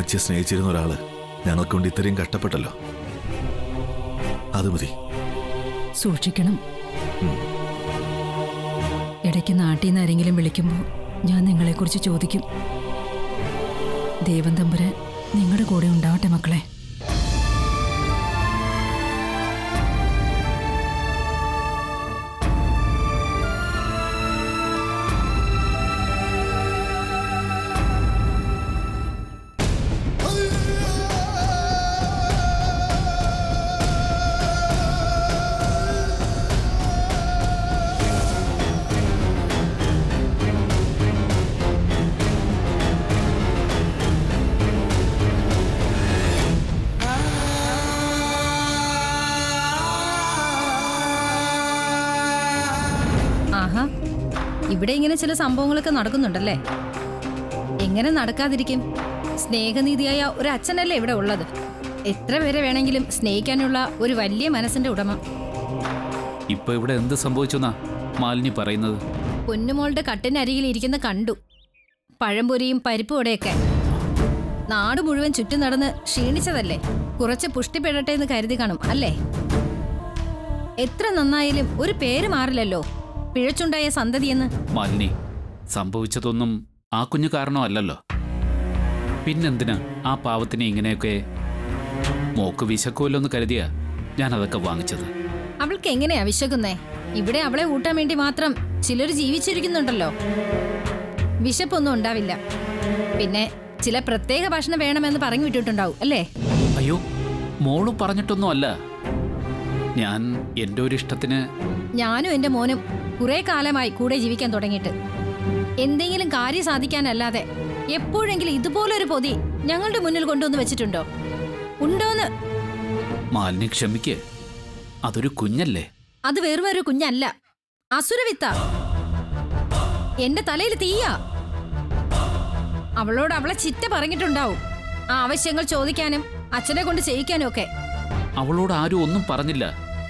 തനിച്ച് സ്നേഹിച്ചിരുന്ന ഒരാള് ഞങ്ങൾക്ക് വേണ്ടി ഇത്രയും കഷ്ടപ്പെട്ടല്ലോ അത് മതി സൂക്ഷിക്കണം ഇടയ്ക്ക് നാട്ടിൽ നിന്ന് ആരെങ്കിലും വിളിക്കുമ്പോൾ ഞാൻ നിങ്ങളെക്കുറിച്ച് ചോദിക്കും ദേവൻ തമ്പുരാൻ നിങ്ങളുടെ കൂടെ ഉണ്ടാവട്ടെ മക്കളെ ആഹാ ഇവിടെ ഇങ്ങനെ ചില സംഭവങ്ങളൊക്കെ നടക്കുന്നുണ്ടല്ലേ എങ്ങനെ നടക്കാതിരിക്കും സ്നേഹനീതിയായ ഒരു അച്ഛനല്ലേ ഇവിടെ ഉള്ളത് എത്ര പേരെ വേണമെങ്കിലും സ്നേഹിക്കാനുള്ള ഒരു വലിയ മനസ്സിന്റെ ഉടമ ഇപ്പൊ ഇവിടെ എന്ത് സംഭവിച്ചെന്നാ മാലിനി പറയുന്നത് പൊന്നുമോളുടെ കട്ടിനരികിൽ ഇരിക്കുന്ന കണ്ടു പഴംപൊരിയും പരിപ്പുവടയൊക്കെ നാട് മുഴുവൻ ചുറ്റും നടന്ന് ക്ഷീണിച്ചതല്ലേ കുറച്ച് പുഷ്ടിപ്പെടട്ടെ എന്ന് കരുതി കാണും അല്ലേ എത്ര നന്നായാലും ഒരു പേര് മാറില്ലല്ലോ പിഴച്ചുണ്ടായ സന്തതിയെന്ന് മാലിനി സംഭവിച്ചതൊന്നും ആ കുഞ്ഞു കാരണമല്ലല്ലോ പിന്നെന്തിനാ ആ പാവത്തിനെ ഇങ്ങനെയൊക്കെ മോക്ക് വിശക്കുമല്ലോ എന്ന് കരുതിയാ ഞാൻ അതൊക്കെ വാങ്ങിച്ചത് അവൾക്ക് എങ്ങനെയാ വിശക്കുന്നേ ഇവിടെ അവളെ ഊട്ടാൻ വേണ്ടി മാത്രം ചിലർ ജീവിച്ചിരിക്കുന്നുണ്ടല്ലോ വിശപ്പൊന്നും ഉണ്ടാവില്ല പിന്നെ ചില പ്രത്യേക ഭക്ഷണം വേണമെന്ന് പറഞ്ഞു വിട്ടിട്ടുണ്ടാവും അല്ലേ അയ്യോ മോളും പറഞ്ഞിട്ടൊന്നും അല്ല ഞാൻ എൻ്റെ ഒരു ഇഷ്ടത്തിന് ഞാനും എന്റെ മോനും കുറെ കാലമായി കൂടെ ജീവിക്കാൻ തുടങ്ങിയിട്ട് എന്തെങ്കിലും കാര്യം സാധിക്കാനല്ലാതെ എപ്പോഴെങ്കിലും ഇതുപോലൊരു പൊതി ഞങ്ങളുടെ മുന്നിൽ കൊണ്ടുവന്ന് വെച്ചിട്ടുണ്ടോ ഉണ്ടോന്ന് മാലിനി ക്ഷമിക്ക് അതൊരു കുഞ്ഞല്ലേ അത് വെറും ഒരു കുഞ്ഞല്ല അസുരവിത്ത എന്റെ തലയിൽ തീയാ അവളോട് അവളെ ചിറ്റ പറഞ്ഞിട്ടുണ്ടാവും ആ ആവശ്യങ്ങൾ ചോദിക്കാനും അച്ഛനെ കൊണ്ട് ചെയ്യിക്കാനും ഒക്കെ അവളോട് ആരും ഒന്നും പറഞ്ഞില്ല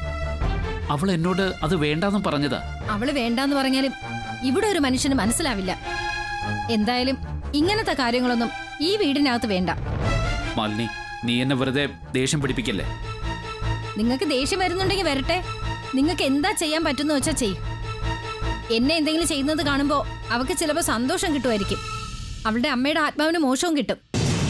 അവൾ എന്നോട് അത് വേണ്ടാന്ന് പറഞ്ഞതാ അവള് വേണ്ടാന്ന് പറഞ്ഞാലും ഇവിടെ ഒരു മനുഷ്യന് മനസ്സിലാവില്ല എന്തായാലും ഇങ്ങനത്തെ കാര്യങ്ങളൊന്നും ഈ വീടിനകത്ത് വേണ്ട മാലിനി നീ എന്നെ വെറുതെ ദേഷ്യം പിടിപ്പിക്കല്ലേ നിങ്ങൾക്ക് ദേഷ്യം വരുന്നുണ്ടെങ്കിൽ വരട്ടെ നിങ്ങൾക്ക് എന്താ ചെയ്യാൻ പറ്റുന്ന വെച്ചാ ചെയ്യും എന്നെ എന്തെങ്കിലും ചെയ്യുന്നത് കാണുമ്പോൾ അവൾക്ക് ചിലപ്പോൾ സന്തോഷം കിട്ടുമായിരിക്കും അവളുടെ അമ്മയുടെ ആത്മാവിന് മോശവും കിട്ടും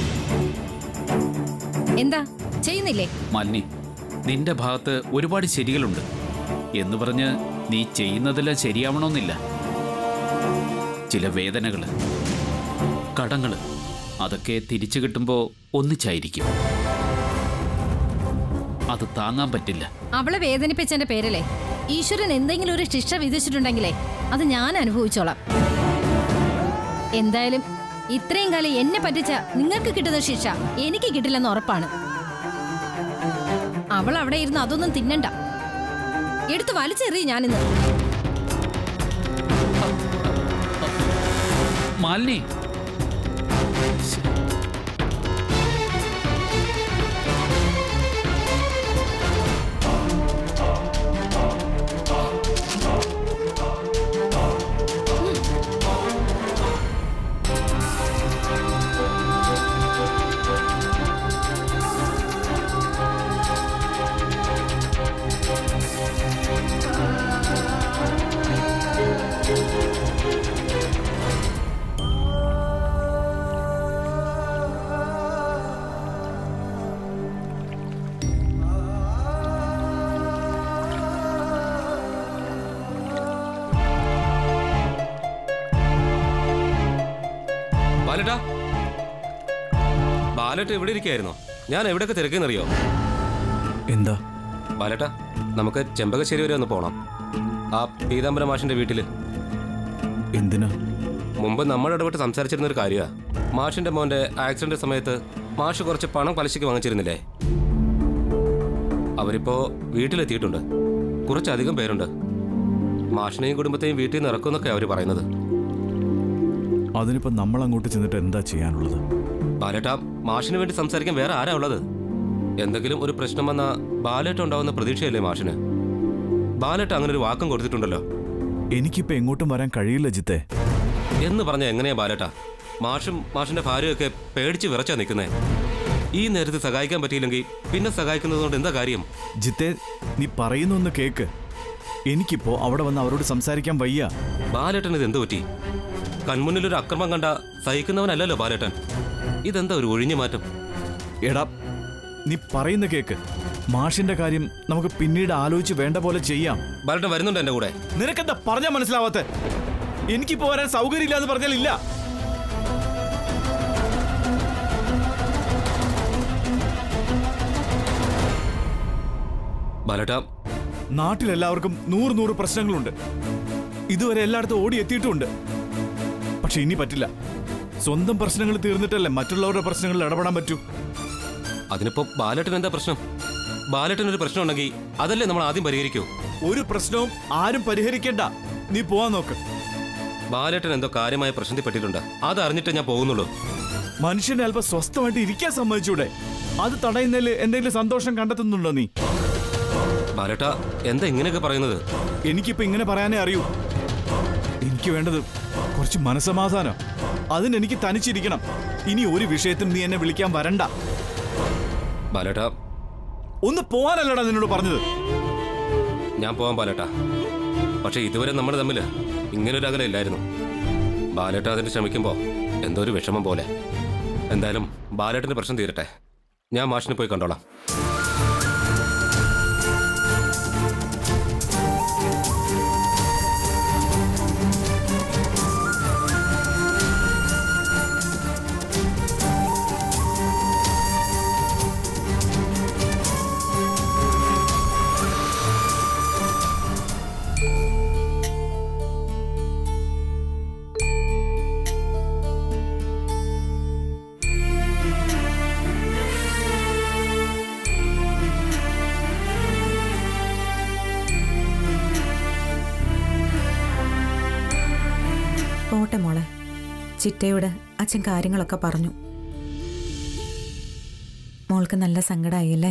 എന്താ ചെയ്യുന്നില്ലേ മാലിനി നിന്റെ ഭാഗത്ത് ഒരുപാട് ശരികളുണ്ട് എന്ന് പറഞ്ഞ് നീ ചെയ്യുന്നതെല്ലാം ശരിയാവണമെന്നില്ല ചില വേദനകള് കടങ്ങള് അതൊക്കെ തിരിച്ചു കിട്ടുമ്പോൾ ഒന്നിച്ചായിരിക്കും അത് താങ്ങാൻ പറ്റില്ല അവളെ വേദനിപ്പിച്ചതിന്റെ പേരല്ലേ ഈശ്വരൻ എന്തെങ്കിലും ഒരു ശിക്ഷ വിധിച്ചിട്ടുണ്ടെങ്കിലേ അത് ഞാൻ അനുഭവിച്ചോളാം എന്തായാലും ഇത്രയും കാലം എന്നെ പറ്റിച്ച നിങ്ങൾക്ക് കിട്ടുന്ന ശിക്ഷ എനിക്ക് കിട്ടില്ലെന്ന് ഉറപ്പാണ് അവൾ അവിടെ ഇരുന്ന് അതൊന്നും തിന്നണ്ട എടുത്ത് വലിച്ചെറിയ ഞാനിന്ന് മാലിനി ബാലട്ടാ ബാലട്ട് എവിടെ ഇരിക്കായിരുന്നോ ഞാൻ എവിടെയൊക്കെ തിരക്കെന്നറിയോ എന്താ ബാലട്ടാ നമുക്ക് ചെമ്പകശ്ശേരി വരെ ഒന്ന് പോണം ആ പീതാംബര മാഷിന്റെ വീട്ടില് എന്തിനാ മുമ്പ് നമ്മൾ ഇടപെട്ട് സംസാരിച്ചിരുന്ന ഒരു കാര്യമാണ് മാഷിന്റെ മോന്റെ ആക്സിഡന്റ് സമയത്ത് മാഷ് കുറച്ച് പണം പലിശയ്ക്ക് വാങ്ങിച്ചിരുന്നില്ലേ അവരിപ്പോ വീട്ടിലെത്തിയിട്ടുണ്ട് കുറച്ചധികം പേരുണ്ട് മാഷിനെയും കുടുംബത്തെയും വീട്ടിൽ നിന്ന് ഇറക്കുമെന്നൊക്കെ അവർ പറയുന്നത് അതിനിപ്പോ നമ്മൾ അങ്ങോട്ട് ചെന്നിട്ട് എന്താ ചെയ്യാനുള്ളത് ബാലേട്ട മാഷിന് വേണ്ടി സംസാരിക്കാൻ വേറെ ആരാ ഉള്ളത് എന്തെങ്കിലും ഒരു പ്രശ്നം വന്ന ബാലേട്ട ഉണ്ടാവുന്ന പ്രതീക്ഷയല്ലേ മാഷിന് ബാലേട്ട അങ്ങനെ ഒരു വാക്കും കൊടുത്തിട്ടുണ്ടല്ലോ എനിക്കിപ്പോ എങ്ങോട്ടും വരാൻ കഴിയില്ല ജിത്തെ എന്ന് പറഞ്ഞ എങ്ങനെയാ ബാലേട്ട മാഷും മാഷിന്റെ ഭാര്യയൊക്കെ പേടിച്ച് വിറച്ചാ നിൽക്കുന്നേ ഈ നേരത്ത് സഹായിക്കാൻ പറ്റിയില്ലെങ്കിൽ പിന്നെ സഹായിക്കുന്നത് കൊണ്ട് എന്താ കാര്യം ജിത്തെ നീ പറയുന്നൊന്ന് കേക്ക് എനിക്കിപ്പോ അവിടെ വന്ന് അവരോട് സംസാരിക്കാൻ വയ്യ ബാലേട്ടൻ ഇത് എന്ത് പറ്റി കൺമുന്നിൽ ഒരു അക്രമം കണ്ട സഹിക്കുന്നവനല്ലല്ലോ ബാലേട്ടൻ ഇതെന്താ ഒരു ഒഴിഞ്ഞു മാറ്റം എടാ നീ പറയുന്ന കേക്ക് മാഷിന്റെ കാര്യം നമുക്ക് പിന്നീട് ആലോചിച്ച് വേണ്ട പോലെ ചെയ്യാം ബാലേട്ടൻ വരുന്നുണ്ട് എന്റെ കൂടെ നിനക്കെന്താ പറഞ്ഞാൽ മനസ്സിലാവാത്ത എനിക്കിപ്പോ വരാൻ സൗകര്യമില്ല എന്ന് പറഞ്ഞാൽ ഇല്ല ബാലേട്ട നാട്ടിലെല്ലാവർക്കും നൂറ് നൂറ് പ്രശ്നങ്ങളുണ്ട് ഇതുവരെ എല്ലായിടത്തും ഓടി എത്തിയിട്ടുമുണ്ട് പക്ഷെ ഇനി പറ്റില്ല സ്വന്തം പ്രശ്നങ്ങൾ തീർന്നിട്ടല്ലേ മറ്റുള്ളവരുടെ പ്രശ്നങ്ങളിൽ ഇടപെടാൻ പറ്റൂ അതിനിപ്പോ ബാലേട്ടൻ എന്താ പ്രശ്നം ബാലേട്ടൻ ഒരു പ്രശ്നം ഉണ്ടെങ്കിൽ അതല്ലേ നമ്മൾ ആദ്യം പരിഹരിക്കൂ ഒരു പ്രശ്നവും ആരും പരിഹരിക്കേണ്ട നീ പോവാൻ നോക്ക് ബാലേട്ടൻ എന്തോ കാര്യമായ പ്രശ്നത്തിൽ പെട്ടിട്ടുണ്ട് അത് അറിഞ്ഞിട്ടേ ഞാൻ പോകുന്നുള്ളൂ മനുഷ്യനെ അല്പം സ്വസ്ഥമായിട്ട് ഇരിക്കാൻ സമ്മതിച്ചൂടെ അത് തടയുന്നതിൽ എന്തെങ്കിലും സന്തോഷം കണ്ടെത്തുന്നുണ്ടോ നീ ബാലേട്ട എന്താ ഇങ്ങനെയൊക്കെ പറയുന്നത് എനിക്കിപ്പോ ഇങ്ങനെ പറയാനേ അറിയൂ എനിക്ക് വേണ്ടത് കുറച്ച് മനസമാധാനം അതിന് എനിക്ക് തനിച്ചിരിക്കണം ഇനി ഒരു വിഷയത്തിനും നീ എന്നെ വിളിക്കാൻ വരണ്ട ബാലേട്ട ഒന്ന് പോവാനല്ലടാ നിന്നോട് പറഞ്ഞത് ഞാൻ പോവാൻ ബാലേട്ട പക്ഷെ ഇതുവരെ നമ്മൾ തമ്മിൽ ഇങ്ങനൊരു അകല ഇല്ലായിരുന്നു ബാലേട്ട അതിന് ശ്രമിക്കുമ്പോൾ എന്തോ ഒരു വിഷമം പോലെ എന്തായാലും ബാലേട്ടന്റെ പ്രശ്നം തീരട്ടെ ഞാൻ മാഷിനെ പോയി കണ്ടോളാം പോട്ടെ മോളെ ചിറ്റയോട് അച്ഛൻ കാര്യങ്ങളൊക്കെ പറഞ്ഞു മോൾക്ക് നല്ല സങ്കടമായില്ലേ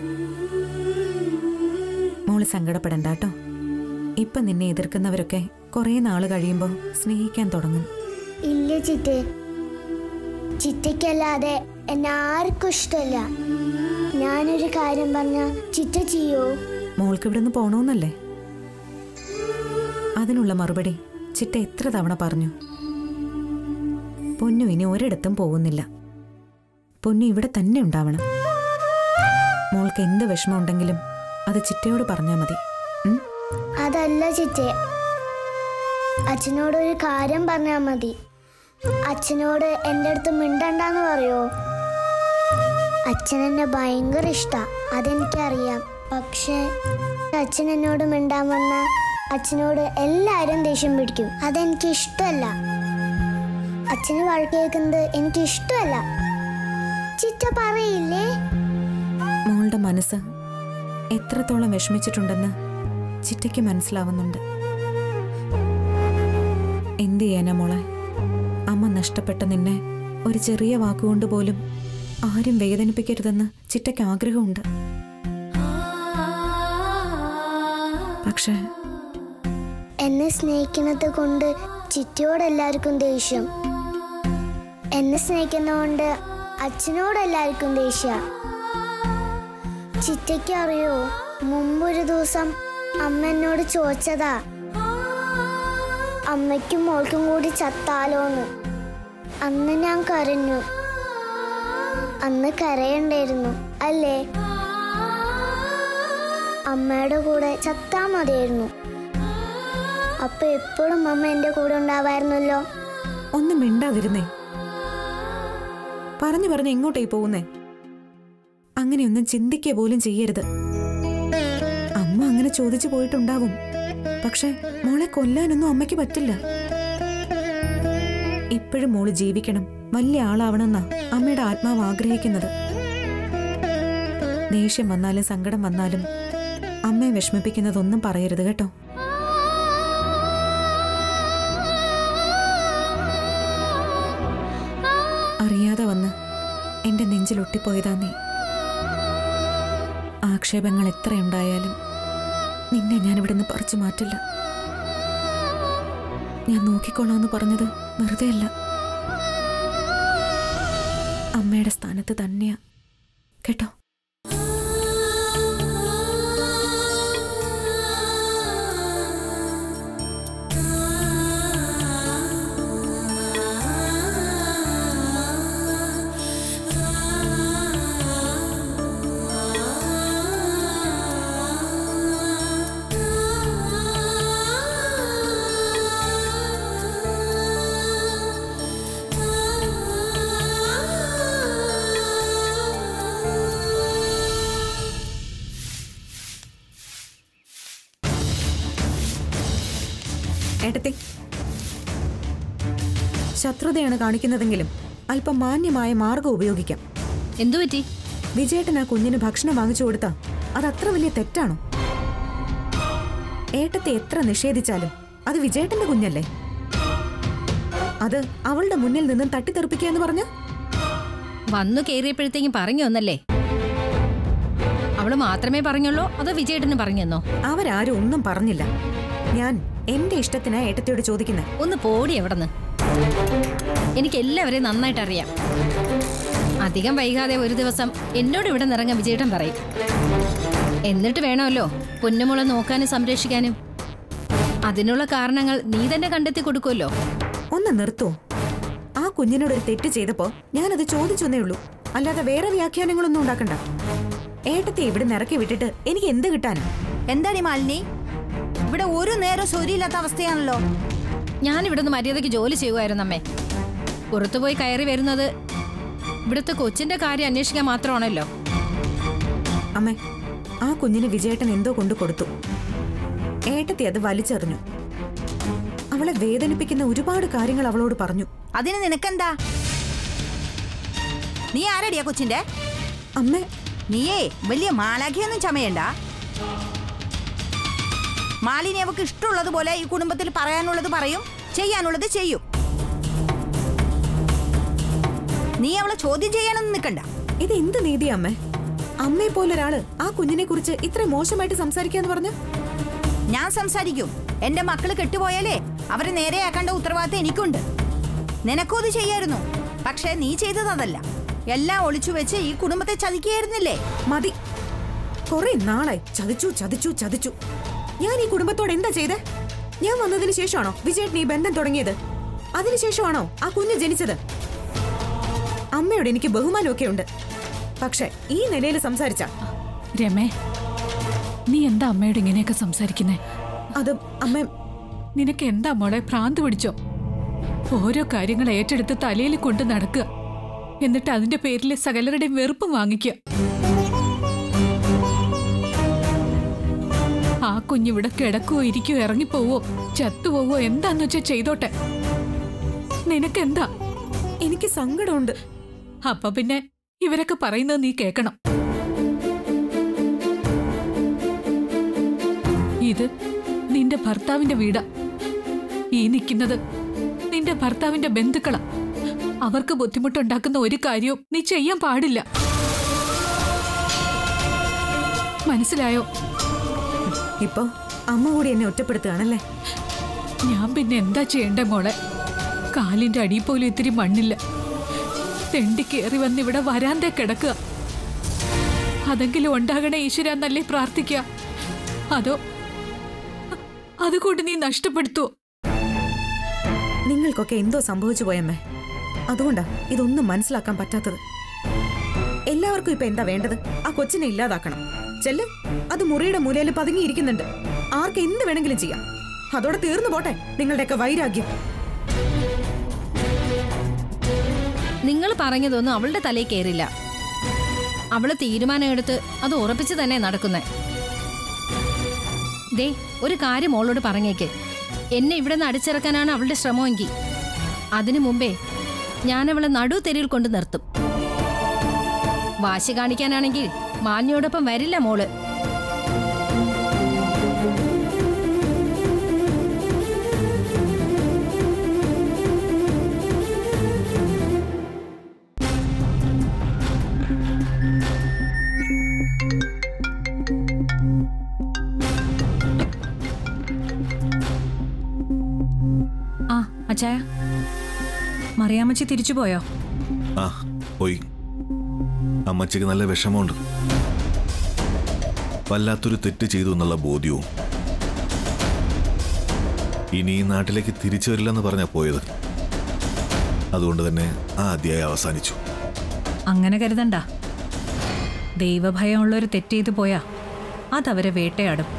മോള് സങ്കടപ്പെടണ്ട കേട്ടോ ഇപ്പൊ നിന്നെ എതിർക്കുന്നവരൊക്കെ കുറേ നാള് കഴിയുമ്പോൾ സ്നേഹിക്കാൻ തുടങ്ങും ഇല്ല ചിറ്റ ചിറ്റയ്ക്കല്ലാതെ എന്നെ ആർക്കും ഇഷ്ടമല്ല ഞാനൊരു കാര്യം പറഞ്ഞ ചിറ്റ ചെയ്യോ മോൾക്ക് ഇവിടുന്ന് പോണോന്നല്ലേ അതിനുള്ള മറുപടി ചിറ്റ എത്ര തവണ പറഞ്ഞു പൊന്നു ഇനി ഒരിടത്തും പോകുന്നില്ല പൊന്നു ഇവിടെ തന്നെ ഉണ്ടാവണം മോൾക്ക് എന്ത് വിഷമമുണ്ടെങ്കിലും അത് ചിറ്റയോട് പറഞ്ഞാൽ മതി ഉം? അതല്ല ചിറ്റേ അച്ഛനോട് ഒരു കാര്യം പറഞ്ഞാൽ മതി അച്ഛനോട് എൻ്റെ അടുത്ത് മിണ്ടണ്ടെന്ന് പറയോ അച്ഛൻ എന്നെ ഭയങ്കര ഇഷ്ടാ അതെനിക്കറിയാം പക്ഷേ അച്ഛൻ എന്നോട് മിണ്ടാൻ വന്ന അച്ഛനോട് എല്ലാവരും ദേഷ്യം പിടിക്കും അതെനിക്ക് ഇഷ്ടമല്ല അച്ഛന് വഴക്ക് കേൾക്കുന്നത് എനിക്ക് ഇഷ്ടമല്ല ചിറ്റ പറയില്ലേ മോളുടെ മനസ്സ് എത്രത്തോളം വിഷമിച്ചിട്ടുണ്ടെന്ന് ചിറ്റയ്ക്ക് മനസ്സിലാവുന്നുണ്ട് എന്ത് ചെയ്യാനാ മോളെ അമ്മ നഷ്ടപ്പെട്ട നിന്നെ ഒരു ചെറിയ വാക്കുകൊണ്ട് പോലും ആരും വേദനിപ്പിക്കരുതെന്ന് ചിറ്റയ്ക്ക് ആഗ്രഹമുണ്ട് പക്ഷേ എന്നെ സ്നേഹിക്കുന്നത് കൊണ്ട് ചിറ്റയോട് എല്ലാവർക്കും ദേഷ്യം എന്നെ സ്നേഹിക്കുന്നതുകൊണ്ട് അച്ഛനോട് എല്ലാവർക്കും ദേഷ്യ ചിറ്റയ്ക്ക് അറിയോ മുമ്പൊരു ദിവസം അമ്മ എന്നോട് ചോദിച്ചതാ അമ്മയ്ക്കും മോൾക്കും കൂടി ചത്താലോന്ന് അന്ന് ഞാൻ കരഞ്ഞു അന്ന് കരയണ്ടായിരുന്നു അല്ലേ അമ്മയുടെ കൂടെ ചത്താ മതിയായിരുന്നു അപ്പൊ എപ്പോഴും അമ്മ എന്റെ കൂടെ ഉണ്ടാവായിരുന്നല്ലോ ഒന്ന് മിണ്ടാതിരുന്നേ പറഞ്ഞു പറഞ്ഞ് എങ്ങോട്ടേ പോകുന്നേ അങ്ങനെയൊന്നും ചിന്തിക്കുക പോലും ചെയ്യരുത് അമ്മ അങ്ങനെ ചോദിച്ചു പോയിട്ടുണ്ടാവും പക്ഷെ മോളെ കൊല്ലാനൊന്നും അമ്മയ്ക്ക് പറ്റില്ല ഇപ്പോഴും മോള് ജീവിക്കണം വലിയ ആളാവണമെന്നാ അമ്മയുടെ ആത്മാവ് ആഗ്രഹിക്കുന്നത് ദേഷ്യം വന്നാലും സങ്കടം വന്നാലും അമ്മയെ വിഷമിപ്പിക്കുന്നതൊന്നും പറയരുത് കേട്ടോ അറിയാതെ വന്ന് എന്റെ നെഞ്ചിൽ ഒട്ടിപ്പോയതാ നീ ആക്ഷേപങ്ങൾ എത്രയുണ്ടായാലും നിന്നെ ഞാൻ ഇവിടുന്ന് പറിച്ചു മാറ്റില്ല ഞാൻ നോക്കിക്കൊള്ളാന്ന് പറഞ്ഞത് വെറുതെ അല്ല അമ്മയുടെ സ്ഥാനത്ത് തന്നെയാ കേട്ടോ ഏട്ടത്തി ശത്രുതയാണ് കാണിക്കുന്നതെങ്കിലും അല്പം മാന്യമായ മാർഗം ഉപയോഗിക്കാം എന്തു പറ്റി വിജയേട്ടൻ ആ കുഞ്ഞിന് ഭക്ഷണം വാങ്ങിച്ചു കൊടുത്താ അത് അത്ര വലിയ തെറ്റാണോ ഏട്ടത്തെ എത്ര നിഷേധിച്ചാലും അത് വിജയേട്ടന്റെ കുഞ്ഞല്ലേ അത് അവളുടെ മുന്നിൽ നിന്നും തട്ടിത്തെറിപ്പിക്കുക എന്ന് പറഞ്ഞ വന്നു കയറിയപ്പോഴത്തേക്കും പറഞ്ഞു എന്നല്ലേ അവള് മാത്രമേ പറഞ്ഞുള്ളൂ അതോ വിജയേട്ടന് പറഞ്ഞെന്നോ അവരാരും ഒന്നും പറഞ്ഞില്ല ഞാൻ എന്റെ ഇഷ്ടത്തിനാ ഏട്ടത്തിയോട് ചോദിക്കുന്നത് ഒന്ന് പോടി എവിടെന്ന് എനിക്ക് എല്ലാവരെയും നന്നായിട്ട് അറിയാം അധികം വൈകാതെ ഒരു ദിവസം എന്നോട് ഇവിടെ നിറങ്ങാൻ വിജയേട്ടൻ പറയും എന്നിട്ട് വേണമല്ലോ പൊന്നുമുള നോക്കാനും സംരക്ഷിക്കാനും അതിനുള്ള കാരണങ്ങൾ നീ തന്നെ കണ്ടെത്തി കൊടുക്കുമല്ലോ ഒന്ന് നിർത്തോ ആ കുഞ്ഞിനോട് ഒരു തെറ്റ് ചെയ്തപ്പോ ഞാനത് ചോദിച്ചെന്നേ ഉള്ളൂ അല്ലാതെ വേറെ വ്യാഖ്യാനങ്ങളൊന്നും ഉണ്ടാക്കണ്ട ഏട്ടത്തെ ഇവിടെ നിറക്കി വിട്ടിട്ട് എനിക്ക് എന്ത് കിട്ടാനാ എന്താടി മാലിനി ഇവിടെ ഒരു നേരം ശരിയില്ലാത്ത അവസ്ഥയാണല്ലോ ഞാൻ ഇവിടുന്ന് മര്യാദയ്ക്ക് ജോലി ചെയ്യുമായിരുന്നു അമ്മേ പുറത്തുപോയി കയറി വരുന്നത് ഇവിടുത്തെ കൊച്ചിന്റെ കാര്യം അന്വേഷിക്കാൻ മാത്രമാണല്ലോ അമ്മേ ആ കുഞ്ഞിന് വിജയേട്ടൻ എന്തോ കൊണ്ടു കൊടുത്തു ഏട്ടത്തി അത് വലിച്ചെറിഞ്ഞു അവളെ വേദനിപ്പിക്കുന്ന ഒരുപാട് കാര്യങ്ങൾ അവളോട് പറഞ്ഞു അതിന് നിനക്കെന്താ നീ ആരടിയാ കൊച്ചിന്റെ അമ്മേ നീയേ വലിയ മാലാഖിയൊന്നും ചമയണ്ട മാലിനി അവക്ക് ഇഷ്ടമുള്ളതുപോലെ ഈ കുടുംബത്തിൽ പറയാനുള്ളത് പറയും ചെയ്യാനുള്ളത് ചെയ്യും നീ അവളെ ചോദ്യം ചെയ്യാനൊന്നും നിൽക്കണ്ട ഇത് എന്ത് നീതിയാ അമ്മേ അമ്മയെ പോലൊരാള് ആ കുഞ്ഞിനെ കുറിച്ച് ഇത്ര മോശമായിട്ട് സംസാരിക്കാന്ന് പറഞ്ഞു ഞാൻ സംസാരിക്കും എന്റെ മക്കള് കെട്ടുപോയാലേ അവരെ നേരെയാക്കേണ്ട ഉത്തരവാദിത്തം എനിക്കുണ്ട് നിനക്കും അത് ചെയ്യായിരുന്നു പക്ഷേ നീ ചെയ്തത് അതല്ല എല്ലാം ഒളിച്ചു വെച്ച് ഈ കുടുംബത്തെ ചതിക്കുകയായിരുന്നില്ലേ മതി കുറെ നാളായി ചതിച്ചു ചതിച്ചു ചതിച്ചു ഞാൻ ഈ കുടുംബത്തോട് എന്താ ചെയ്തേ ഞാൻ വന്നതിന് ശേഷമാണോ വിജയേട്ടൻ ഈ ബന്ധം തുടങ്ങിയത് അതിനുശേഷമാണോ ആ കുഞ്ഞ് ജനിച്ചത് അമ്മയോട് എനിക്ക് ബഹുമാനമൊക്കെ ഉണ്ട് പക്ഷെ ഈ നിലയിൽ സംസാരിച്ച രമേ നീ എന്താ അമ്മയോട് ഇങ്ങനെയൊക്കെ സംസാരിക്കുന്നേ അത് അമ്മ നിനക്ക് എന്താ മോളെ ഭ്രാന്ത് പിടിച്ചോ ഓരോ കാര്യങ്ങൾ ഏറ്റെടുത്ത് തലയിൽ കൊണ്ട് നടക്കുക എന്നിട്ട് അതിന്റെ പേരിൽ സകലരുടെയും വെറുപ്പ് വാങ്ങിക്കുക ആ കുഞ്ഞിവിടെ കിടക്കുവോ ഇരിക്കുവോ ഇറങ്ങിപ്പോവോ ചത്തുപോവോ എന്താന്ന് വെച്ചാ ചെയ്തോട്ടെ നിനക്കെന്താ എനിക്ക് സങ്കടമുണ്ട് അപ്പൊ പിന്നെ ഇവരൊക്കെ പറയുന്നത് നീ കേക്കണം ഇത് നിന്റെ ഭർത്താവിന്റെ വീടാ ഈ നിൽക്കുന്നത് നിന്റെ ഭർത്താവിന്റെ ബന്ധുക്കളാ അവർക്ക് ബുദ്ധിമുട്ടുണ്ടാക്കുന്ന ഒരു കാര്യവും നീ ചെയ്യാൻ പാടില്ല മനസ്സിലായോ ഇപ്പൊ അമ്മ കൂടി എന്നെ ഒറ്റപ്പെടുത്തുകയാണല്ലേ ഞാൻ പിന്നെ എന്താ ചെയ്യണ്ടേ മോളെ കാലിന്റെ അടിയിൽ പോലും ഇത്തിരി മണ്ണില്ല തെണ്ടി കയറി വന്ന് ഇവിടെ വരാന്തേ കിടക്കുക അതെങ്കിലും ഉണ്ടാകണേ ഈശ്വര എന്നല്ലേ പ്രാർത്ഥിക്കുക അതോ അ- അതുകൊണ്ട് നീ നഷ്ടപ്പെടുത്തുവോ നിങ്ങൾക്കൊക്കെ എന്തോ സംഭവിച്ചു പോയമ്മേ അതുകൊണ്ടാ ഇതൊന്നും മനസ്സിലാക്കാൻ പറ്റാത്തത് എല്ലാവർക്കും ഇപ്പൊ എന്താ വേണ്ടത് ആ കൊച്ചിനെ ഇല്ലാതാക്കണം ചെല്ല് അത് മുറിയുടെ മൂലയിൽ പതുങ്ങിയിരിക്കുന്നുണ്ട് ആർക്ക് എന്ത് വേണമെങ്കിലും ചെയ്യാം അതോടെ തീർന്നു പോട്ടെ നിങ്ങളുടെയൊക്കെ വൈരാഗ്യം നിങ്ങൾ പറഞ്ഞതൊന്നും അവളുടെ തലയിൽ കയറില്ല അവള് തീരുമാനമെടുത്ത് അത് ഉറപ്പിച്ച് തന്നെ നടക്കുന്നേ ദേ ഒരു കാര്യം മോളോട് പറഞ്ഞേക്ക് എന്നെ ഇവിടെ നിന്ന് അടിച്ചിറക്കാനാണ് അവളുടെ ശ്രമമെങ്കിൽ അതിനു മുമ്പേ ഞാൻ അവളെ നടു തെരുവിൽ കൊണ്ട് നിർത്തും വാശി കാണിക്കാനാണെങ്കിൽ മാന്യോടൊപ്പം വരില്ല മോള് ആ അച്ചായ മറിയാമ്മച്ചി തിരിച്ചു പോയോ ആ പോയി അമ്മച്ചിക്ക് നല്ല വിഷമമുണ്ട് വല്ലാത്തൊരു തെറ്റ് ചെയ്തു എന്നുള്ള ബോധ്യവും ഇനി ഈ നാട്ടിലേക്ക് തിരിച്ചു വരില്ലെന്ന് പറഞ്ഞാ പോയത് അതുകൊണ്ട് തന്നെ ആ അധ്യായം അവസാനിച്ചു അങ്ങനെ കരുതണ്ട ദൈവഭയമുള്ളൊരു തെറ്റ് ചെയ്തു പോയാ അതവരെ വേട്ടയാടും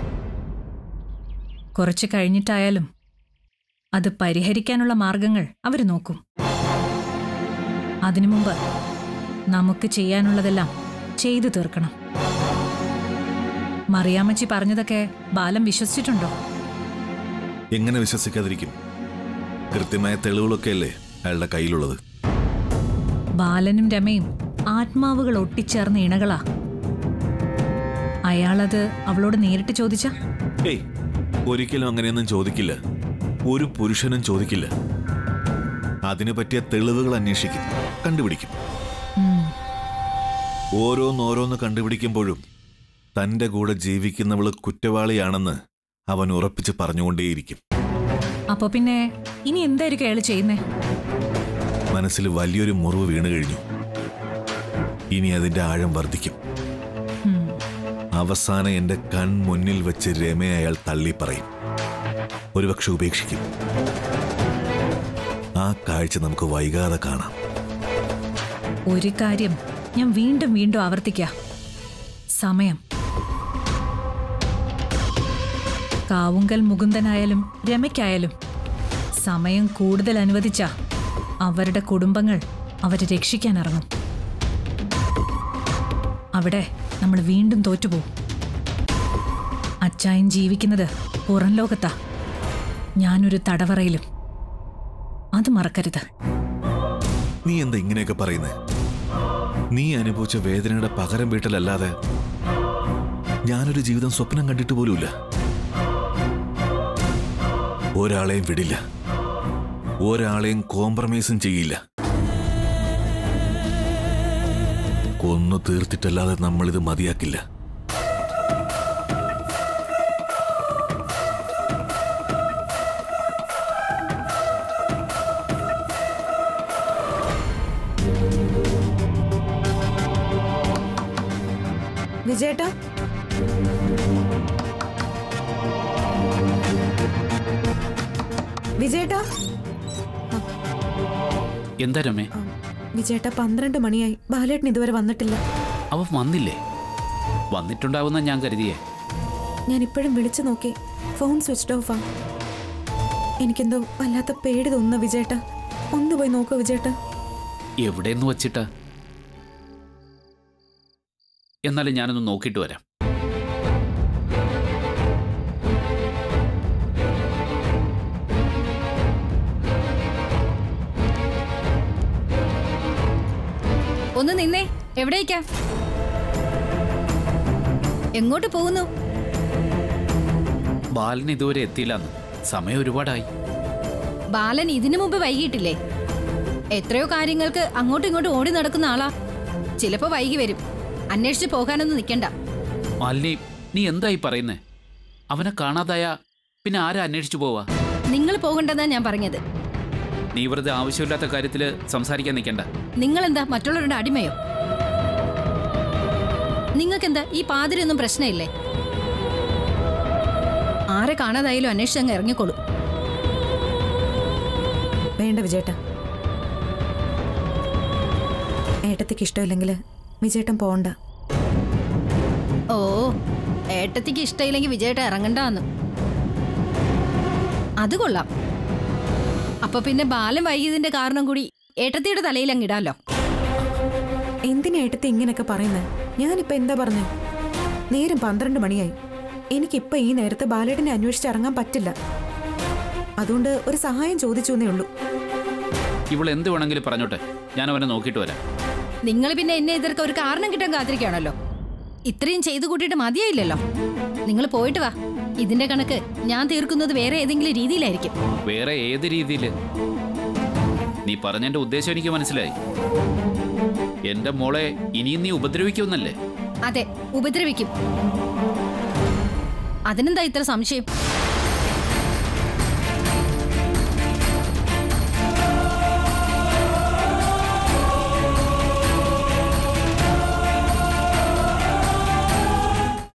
കുറച്ച് കഴിഞ്ഞിട്ടായാലും അത് പരിഹരിക്കാനുള്ള മാർഗങ്ങൾ അവർ നോക്കും അതിനു മുമ്പ് നമുക്ക് ചെയ്യാനുള്ളതെല്ലാം ചെയ്തു തീർക്കണം മറിയാമ്മച്ചി പറഞ്ഞതൊക്കെ ബാലം വിശ്വസിച്ചിട്ടുണ്ടോ എങ്ങനെ വിശ്വസിക്കാതിരിക്കും കൃത്യമായ തെളിവുകളൊക്കെ അല്ലേ അയാളുടെ കയ്യിലുള്ളത് ബാലനും രമയും ആത്മാവുകൾ ഒട്ടിച്ചേർന്ന ഇണകളാ അയാളത് അവളോട് നേരിട്ട് ചോദിച്ച ഏയ് ഒരിക്കലും അങ്ങനെയൊന്നും ചോദിക്കില്ല ഒരു പുരുഷനും ചോദിക്കില്ല അതിനു പറ്റിയ തെളിവുകൾ അന്വേഷിക്കും കണ്ടുപിടിക്കും ഓരോന്നോരോന്ന് കണ്ടുപിടിക്കുമ്പോഴും തന്റെ കൂടെ ജീവിക്കുന്നവള് കുറ്റവാളിയാണെന്ന് അവൻ ഉറപ്പിച്ച് പറഞ്ഞുകൊണ്ടേയിരിക്കും അപ്പൊ പിന്നെ ഇനി എന്തായിരിക്കും അയാൾ ചെയ്യുന്നേ മനസ്സിൽ വലിയൊരു മുറിവ് വീണു കഴിഞ്ഞു ഇനി അതിന്റെ ആഴം വർദ്ധിക്കും ഉം. അവസാനം എന്റെ കൺമുന്നിൽ വെച്ച് രമയെ അയാൾ തള്ളി പറയും ഒരുപക്ഷെ ഉപേക്ഷിക്കും ആ കാഴ്ച നമുക്ക് വൈകാതെ കാണാം ഒരു കാര്യം ഞാൻ വീണ്ടും വീണ്ടും ആവർത്തിക്കാം സമയം കാവുങ്കൽ മുകുന്ദനായാലും രമയ്ക്കായാലും സമയം കൂടുതൽ അനുവദിച്ച അവരുടെ കുടുംബങ്ങൾ അവരെ രക്ഷിക്കാനിറങ്ങും അവിടെ നമ്മൾ വീണ്ടും തോറ്റുപോകും അച്ചായൻ ജീവിക്കുന്നത് പുറം ലോകത്താ ഞാനൊരു തടവറയിലും അത് മറക്കരുത് നീ എന്താ ഇങ്ങനെയൊക്കെ പറയുന്നത് നീ അനുഭവിച്ച വേദനയുടെ പകരം വീട്ടലല്ലാതെ ഞാനൊരു ജീവിതം സ്വപ്നം കണ്ടിട്ട് പോലുമില്ല ഒരാളെയും വിടില്ല ഒരാളെയും കോംപ്രമൈസും ചെയ്യില്ല കൊന്നു തീർത്തിട്ടല്ലാതെ നമ്മളിത് മതിയാക്കില്ല വിജയേട്ടാ വിജയേട്ടാ എന്താ രമേ ആ, വിജയേട്ടാ പന്ത്രണ്ട് മണിയായി ബാലേട്ടൻ ഇതുവരെ വന്നിട്ടില്ല അവൻ വന്നില്ലേ വന്നിട്ടുണ്ടാവുന്ന ഞാൻ കരുതിയേ ഞാൻ ഇപ്പോഴും വിളിച്ചു നോക്കി ഫോൺ സ്വിച്ച്ഡ് ഓഫാ എനിക്കെന്തോ വല്ലാത്ത പേടി തോന്നുന്നു വിജയേട്ടാ ഒന്ന് പോയി നോക്കൂ വിജയേട്ടാ എവിടെയെന്ന് വച്ചിട്ടാ എന്നാലും ഞാനൊന്ന് നോക്കിയിട്ട് വരാം ഒന്ന് നിന്നേ എവിടേക്കാ എങ്ങോട്ട് പോകുന്നു ബാലൻ ഇതുവരെ എത്തിയില്ലെന്ന് സമയം ഒരുപാടായി ബാലൻ ഇതിനു മുമ്പ് വൈകിട്ടില്ലേ എത്രയോ കാര്യങ്ങൾക്ക് അങ്ങോട്ടും ഇങ്ങോട്ടും ഓടി നടക്കുന്ന ആളാ ചിലപ്പോ വൈകി വരും അന്വേഷിച്ച് പോകാനൊന്നും നിൽക്കണ്ട മാലിനി നീ എന്തായി പറയുന്നേ അവനെ കാണാതായ പിന്നെ ആരാ അന്വേഷിച്ചു പോവാ നിങ്ങൾ പോകണ്ടെന്നാ ഞാൻ പറഞ്ഞത് നീ വെറുതെ ആവശ്യമില്ലാത്ത കാര്യത്തിൽ സംസാരിക്കാൻ നിൽക്കണ്ട നിങ്ങളെന്താ മറ്റുള്ളവരുടെ അടിമയോ നിങ്ങൾക്കെന്താ ഈ പാതിരൊന്നും പ്രശ്നമില്ലേ ആരെ കാണാതായാലും അന്വേഷിച്ച് അങ്ങ് ഇറങ്ങിക്കോളൂ വേണ്ട വിജയേട്ടാ ഏട്ടത്തിക്ക് ഇഷ്ടമില്ലെങ്കിൽ വിജയേട്ടൻ പോണ്ട ഓ ഏട്ടത്തിക്ക് ഇഷ്ടമില്ലെങ്കിൽ വിജയേട്ട ഇറങ്ങണ്ടാന്ന് അത് കൊള്ളാം അപ്പൊ പിന്നെ ബാലം വൈകിയതിന്റെ കാരണം കൂടി ഏട്ടത്തിയുടെ തലയിൽ അങ്ങിടാലോ എന്തിനാ ഏട്ടത്തി ഇങ്ങനെയൊക്കെ പറയുന്നത് ഞാനിപ്പോ എന്താ പറഞ്ഞേ നേരം പന്ത്രണ്ട് മണിയായി എനിക്കിപ്പോ ഈ നേരത്ത് ബാലേട്ടനെ അന്വേഷിച്ച് ഇറങ്ങാൻ പറ്റില്ല അതുകൊണ്ട് ഒരു സഹായം ചോദിച്ചു എന്നേ ഉള്ളൂ ഇവൾ എന്ത് വേണമെങ്കിലും പറഞ്ഞോട്ടെ ഞാൻ അവനെ നോക്കിയിട്ട് വരാം നിങ്ങൾ പിന്നെ എന്നെ എതിർക്ക ഒരു കാരണം കിട്ടാൻ കാത്തിരിക്കുകയാണല്ലോ ഇത്രയും ചെയ്തു കൂട്ടിയിട്ട് മതിയായില്ലല്ലോ നിങ്ങൾ പോയിട്ട് വാ ഇതിന്റെ കണക്ക് ഞാൻ തീർക്കുന്നത് വേറെ ഏതെങ്കിലും രീതിയിലായിരിക്കും വേറെ ഏത് രീതിയിൽ നീ പറഞ്ഞതിന്റെ ഉദ്ദേശം എനിക്ക് മനസ്സിലായി എന്റെ മോളെ ഇനിയും നീ ഉപദ്രവിക്കുമെന്നല്ലേ അതെ ഉപദ്രവിക്കും അതിനെന്താ ഇത്ര സംശയം